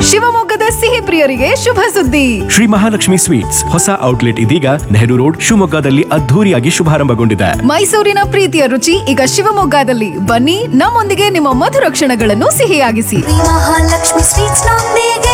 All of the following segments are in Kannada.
ಶಿವಮೊಗ್ಗದ ಸಿಹಿ ಪ್ರಿಯರಿಗೆ ಶುಭ ಸುದ್ದಿ ಶ್ರೀ ಮಹಾಲಕ್ಷ್ಮಿ ಸ್ವೀಟ್ಸ್ ಹೊಸ ಔಟ್ಲೆಟ್ ಇದೀಗ ನೆಹರು ರೋಡ್ ಶಿವಮೊಗ್ಗದಲ್ಲಿ ಅದ್ಧೂರಿಯಾಗಿ ಶುಭಾರಂಭಗೊಂಡಿದೆ ಮೈಸೂರಿನ ಪ್ರೀತಿಯ ರುಚಿ ಈಗ ಶಿವಮೊಗ್ಗದಲ್ಲಿ ಬನ್ನಿ ನಮ್ಮೊಂದಿಗೆ ನಿಮ್ಮ ಮಧುರ ಕ್ಷಣಗಳನ್ನು ಸಿಹಿಯಾಗಿಸಿ ಮಹಾಲಕ್ಷ್ಮಿ ಸ್ವೀಟ್ಸ್ ನೊಂದಿಗೆ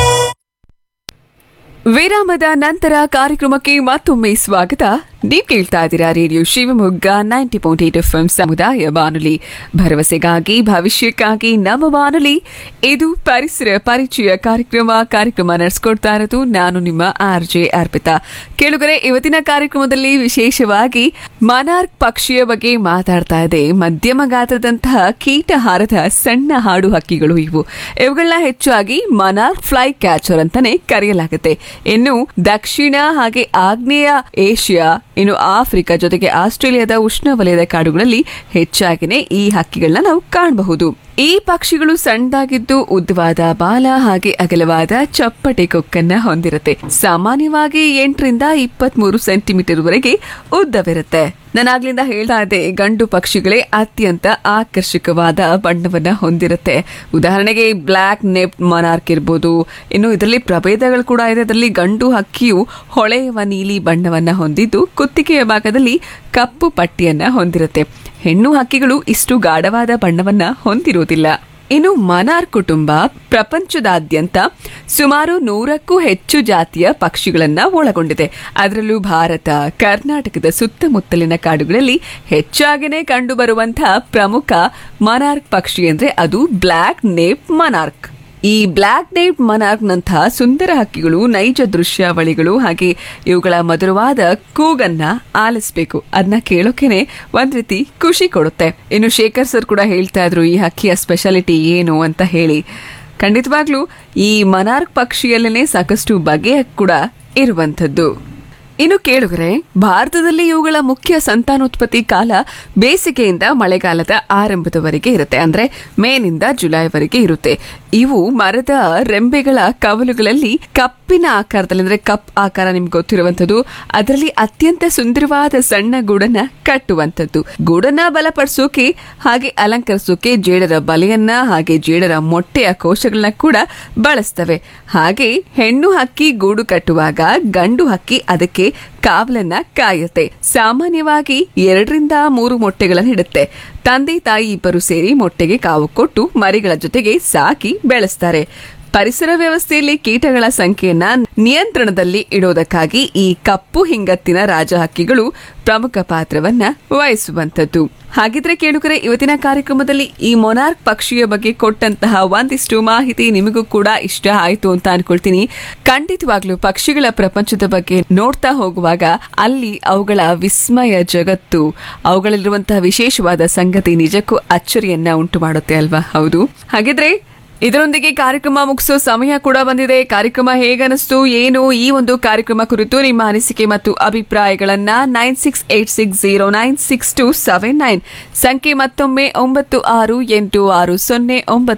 ವಿರಾಮದ ನಂತರ ಕಾರ್ಯಕ್ರಮಕ್ಕೆ ಮತ್ತೊಮ್ಮೆ ಸ್ವಾಗತ ನೀವು ಕೇಳ್ತಾ ಇದ್ದೀರಾ radio Shivamogga ninety point eight F ಸಮುದಾಯ ಬಾನುಲಿ ಭರವಸೆಗಾಗಿ ಭವಿಷ್ಯಕ್ಕಾಗಿ ನಮ್ಮ ಬಾನುಲಿ ಇದು ಪರಿಸರ ಪರಿಚಯ ಕಾರ್ಯಕ್ರಮ ಕಾರ್ಯಕ್ರಮ ನಡೆಸ್ಕೊಡ್ತಾ ಇರೋದು ನಾನು ನಿಮ್ಮ ಆರ್ ಜೆ ಅರ್ಪಿತಾ ಕೇಳುಗರೆ ಇವತ್ತಿನ ಕಾರ್ಯಕ್ರಮದಲ್ಲಿ ವಿಶೇಷವಾಗಿ ಮನಾರ್ಕ್ ಪಕ್ಷಿಯ ಬಗ್ಗೆ ಮಾತಾಡ್ತಾ ಇದೆ ಮಧ್ಯಮ ಗಾತ್ರದಂತಹ ಕೀಟಹಾರದ ಸಣ್ಣ ಹಾಡು ಹಕ್ಕಿಗಳು ಇವು ಇವುಗಳನ್ನ ಹೆಚ್ಚಾಗಿ ಮನಾರ್ಕ್ ಫ್ಲೈ ಕ್ಯಾಚರ್ ಅಂತಾನೆ ಕರೆಯಲಾಗುತ್ತೆ ಇನ್ನು ದಕ್ಷಿಣ ಹಾಗೆ ಆಗ್ನೇಯ ಏಷ್ಯಾ ಇನ್ನು ಆಫ್ರಿಕಾ ಜೊತೆಗೆ ಆಸ್ಟ್ರೇಲಿಯಾದ ಉಷ್ಣವಲಯದ ಕಾಡುಗಳಲ್ಲಿ ಹೆಚ್ಚಾಗಿನೇ ಈ ಹಕ್ಕಿಗಳನ್ನ ನಾವು ಕಾಣಬಹುದು ಈ ಪಕ್ಷಿಗಳು ಸಣ್ಣದಾಗಿದ್ದು ಉದ್ದವಾದ ಬಾಲ ಹಾಗೆ ಅಗಲವಾದ ಚಪ್ಪಟೆ ಕೊಕ್ಕನ್ನ ಹೊಂದಿರುತ್ತೆ ಸಾಮಾನ್ಯವಾಗಿ ಎಂಟರಿಂದ ಇಪ್ಪತ್ತ್ ಮೂರು ಸೆಂಟಿಮೀಟರ್ ವರೆಗೆ ಉದ್ದವಿರುತ್ತೆ ನಾನಾಗ್ಲಿಂದ ಹೇಳ್ತಾ ಇದ್ದೆ ಗಂಡು ಪಕ್ಷಿಗಳೇ ಅತ್ಯಂತ ಆಕರ್ಷಕವಾದ ಬಣ್ಣವನ್ನ ಹೊಂದಿರುತ್ತೆ ಉದಾಹರಣೆಗೆ ಬ್ಲ್ಯಾಕ್ ನೆಪ್ ಮನಾರ್ಕ್ ಇರ್ಬೋದು ಇನ್ನು ಇದರಲ್ಲಿ ಪ್ರಭೇದಗಳು ಕೂಡ ಇದೆ ಅದರಲ್ಲಿ ಗಂಡು ಹಕ್ಕಿಯು ಹೊಳೆಯುವ ನೀಲಿ ಬಣ್ಣವನ್ನ ಹೊಂದಿದ್ದು ಕುತ್ತಿಗೆಯ ಭಾಗದಲ್ಲಿ ಕಪ್ಪು ಪಟ್ಟಿಯನ್ನ ಹೊಂದಿರುತ್ತೆ ಹೆಣ್ಣು ಹಕ್ಕಿಗಳು ಇಷ್ಟು ಗಾಢವಾದ ಬಣ್ಣವನ್ನ ಹೊಂದಿರುವುದಿಲ್ಲ ಇನ್ನು ಮನಾರ್ ಕುಟುಂಬ ಪ್ರಪಂಚದಾದ್ಯಂತ ಸುಮಾರು ನೂರಕ್ಕೂ ಹೆಚ್ಚು ಜಾತಿಯ ಪಕ್ಷಿಗಳನ್ನ ಒಳಗೊಂಡಿದೆ ಅದರಲ್ಲೂ ಭಾರತ ಕರ್ನಾಟಕದ ಸುತ್ತಮುತ್ತಲಿನ ಕಾಡುಗಳಲ್ಲಿ ಹೆಚ್ಚಾಗಿನೇ ಕಂಡುಬರುವಂತಹ ಪ್ರಮುಖ ಮನಾರ್ಕ್ ಪಕ್ಷಿ ಅಂದ್ರೆ ಅದು ಬ್ಲ್ಯಾಕ್ ನೇಪ್ ಮನಾರ್ಕ್ ಈ ಬ್ಲ್ಯಾಕ್ ನೈಟ್ ಮನಾರ್ಕ್ನಂತಹ ಸುಂದರ ಹಕ್ಕಿಗಳು ನೈಜ ದೃಶ್ಯಾವಳಿಗಳು ಹಾಗೆ ಇವುಗಳ ಮಧುರವಾದ ಕೂಗನ್ನ ಆಲಿಸ್ಬೇಕು ಅದನ್ನ ಕೇಳೋಕೆನೆ ಒಂದ್ ರೀತಿ ಖುಷಿ ಕೊಡುತ್ತೆ ಇನ್ನು ಶೇಖರ್ ಸರ್ ಕೂಡ ಹೇಳ್ತಾ ಇದ್ರು ಈ ಹಕ್ಕಿಯ ಸ್ಪೆಷಾಲಿಟಿ ಏನು ಅಂತ ಹೇಳಿ ಖಂಡಿತವಾಗ್ಲೂ ಈ ಮನಾರ್ಕ್ ಪಕ್ಷಿಯಲ್ಲೇನೆ ಸಾಕಷ್ಟು ಬಗೆಯ ಕೂಡ ಇರುವಂಥದ್ದು ಇನ್ನು ಕೇಳುಗರೆ ಭಾರತದಲ್ಲಿ ಇವುಗಳ ಮುಖ್ಯ ಸಂತಾನೋತ್ಪತ್ತಿ ಕಾಲ ಬೇಸಿಗೆಯಿಂದ ಮಳೆಗಾಲದ ಆರಂಭದವರೆಗೆ ಇರುತ್ತೆ ಅಂದ್ರೆ ಮೇನಿಂದ ಜುಲೈವರೆಗೆ ಇರುತ್ತೆ ಇವು ಮರದ ರೆಂಬೆಗಳ ಕವಲುಗಳಲ್ಲಿ ಕಪ್ಪಿನ ಆಕಾರದಲ್ಲಿ ಅಂದ್ರೆ ಕಪ್ ಆಕಾರ ನಿಮ್ಗೆ ಗೊತ್ತಿರುವಂತದ್ದು ಅದರಲ್ಲಿ ಅತ್ಯಂತ ಸುಂದರವಾದ ಸಣ್ಣ ಗೂಡನ್ನ ಕಟ್ಟುವಂಥದ್ದು ಗೂಡನ್ನ ಬಲಪಡಿಸೋಕೆ ಹಾಗೆ ಅಲಂಕರಿಸೋಕೆ ಜೇಡರ ಬಲೆಯನ್ನ ಹಾಗೆ ಜೇಡರ ಮೊಟ್ಟೆಯ ಕೋಶಗಳನ್ನ ಕೂಡ ಬಳಸ್ತವೆ ಹಾಗೆ ಹೆಣ್ಣು ಹಕ್ಕಿ ಗೂಡು ಕಟ್ಟುವಾಗ ಗಂಡು ಹಕ್ಕಿ ಅದಕ್ಕೆ ಕಾವಲನ್ನ ಕಾಯುತ್ತೆ ಸಾಮಾನ್ಯವಾಗಿ ಎರಡರಿಂದ ಮೂರು ಮೊಟ್ಟೆಗಳನ್ನು ಇಡುತ್ತೆ ತಂದೆ ತಾಯಿ ಇಬ್ಬರು ಸೇರಿ ಮೊಟ್ಟೆಗೆ ಕಾವು ಕೊಟ್ಟು ಮರಿಗಳ ಜೊತೆಗೆ ಸಾಕಿ ಬೆಳೆಸ್ತಾರೆ ಪರಿಸರ ವ್ಯವಸ್ಥೆಯಲ್ಲಿ ಕೀಟಗಳ ಸಂಖ್ಯೆಯನ್ನ ನಿಯಂತ್ರಣದಲ್ಲಿ ಇಡೋದಕ್ಕಾಗಿ ಈ ಕಪ್ಪು ಹಿಂಗತ್ತಿನ ರಾಜ ಹಕ್ಕಿಗಳು ಪ್ರಮುಖ ಪಾತ್ರವನ್ನ ವಹಿಸುವಂತದ್ದು ಹಾಗಿದ್ರೆ ಕೇಳುಗರೆ ಇವತ್ತಿನ ಕಾರ್ಯಕ್ರಮದಲ್ಲಿ ಈ ಮೊನಾರ್ಕ್ ಪಕ್ಷಿಯ ಬಗ್ಗೆ ಕೊಟ್ಟಂತಹ ಒಂದಿಷ್ಟು ಮಾಹಿತಿ ನಿಮಗೂ ಕೂಡ ಇಷ್ಟ ಆಯ್ತು ಅಂತ ಅನ್ಕೊಳ್ತೀನಿ ಖಂಡಿತವಾಗ್ಲೂ ಪಕ್ಷಿಗಳ ಪ್ರಪಂಚದ ಬಗ್ಗೆ ನೋಡ್ತಾ ಹೋಗುವಾಗ ಅಲ್ಲಿ ಅವುಗಳ ವಿಸ್ಮಯ ಜಗತ್ತು ಅವುಗಳಲ್ಲಿರುವಂತಹ ವಿಶೇಷವಾದ ಸಂಗತಿ ನಿಜಕ್ಕೂ ಅಚ್ಚರಿಯನ್ನ ಉಂಟು ಮಾಡುತ್ತೆ ಅಲ್ವಾ ಹೌದು ಹಾಗಿದ್ರೆ ಇದರೊಂದಿಗೆ ಕಾರ್ಯಕ್ರಮ ಮುಗಿಸೋ ಸಮಯ ಕೂಡ ಬಂದಿದೆ ಕಾರ್ಯಕ್ರಮ ಹೇಗನಿಸ್ತು ಏನು ಈ ಒಂದು ಕಾರ್ಯಕ್ರಮ ಕುರಿತು ನಿಮ್ಮ ಅನಿಸಿಕೆ ಮತ್ತು ಅಭಿಪ್ರಾಯಗಳನ್ನ nine six eight six zero nine six two seven nine ಸಂಖ್ಯೆ ಮತ್ತೊಮ್ಮೆ ಒಂಬತ್ತು ಆರು ಎಂಟು ಆರು ಸೊನ್ನೆ ಒಂಬತ್ತು